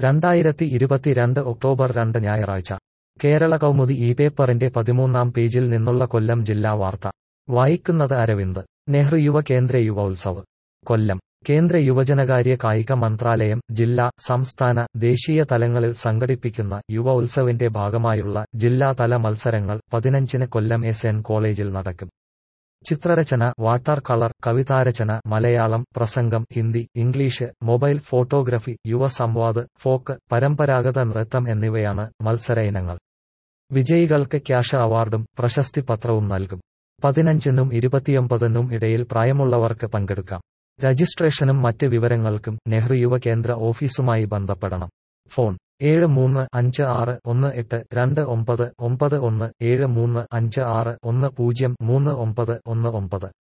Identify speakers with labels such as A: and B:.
A: രണ്ടായിരത്തി ഇരുപത്തിരണ്ട് ഒക്ടോബർ രണ്ട് ഞായറാഴ്ച കേരള കൗമുദി ഈ പേപ്പറിന്റെ പതിമൂന്നാം പേജിൽ നിന്നുള്ള കൊല്ലം ജില്ലാ വാർത്ത വായിക്കുന്നത് അരവിന്ദ് നെഹ്റു യുവ കേന്ദ്ര യുവോത്സവ് കൊല്ലം കേന്ദ്ര യുവജനകാര്യ കായിക മന്ത്രാലയം ജില്ലാ സംസ്ഥാന ദേശീയ തലങ്ങളിൽ സംഘടിപ്പിക്കുന്ന യുവ ഉത്സവിന്റെ ഭാഗമായുള്ള ജില്ലാതല മത്സരങ്ങൾ പതിനഞ്ചിന് കൊല്ലം എസ് എൻ കോളേജിൽ നടക്കും ചിത്രരചന വാട്ടർ കളർ കവിതാരചന മലയാളം പ്രസംഗം ഹിന്ദി ഇംഗ്ലീഷ് മൊബൈൽ ഫോട്ടോഗ്രഫി യുവ സംവാദ് ഫോക്ക് പരമ്പരാഗത നൃത്തം എന്നിവയാണ് മത്സര ഇനങ്ങൾ വിജയികൾക്ക് ക്യാഷ് അവാർഡും പ്രശസ്തി പത്രവും നൽകും പതിനഞ്ചിനും ഇരുപത്തിയൊമ്പതിനും ഇടയിൽ പ്രായമുള്ളവർക്ക് പങ്കെടുക്കാം രജിസ്ട്രേഷനും മറ്റ് വിവരങ്ങൾക്കും നെഹ്റു യുവ കേന്ദ്ര ഓഫീസുമായി ബന്ധപ്പെടണം ഫോൺ ഏഴ് മൂന്ന് അഞ്ച് ആറ് ഒന്ന് എട്ട് രണ്ട് ഒമ്പത് ഒമ്പത് ഒന്ന് ഏഴ് മൂന്ന് അഞ്ച് ആറ് ഒന്ന് പൂജ്യം മൂന്ന് ഒമ്പത് ഒന്ന് ഒമ്പത്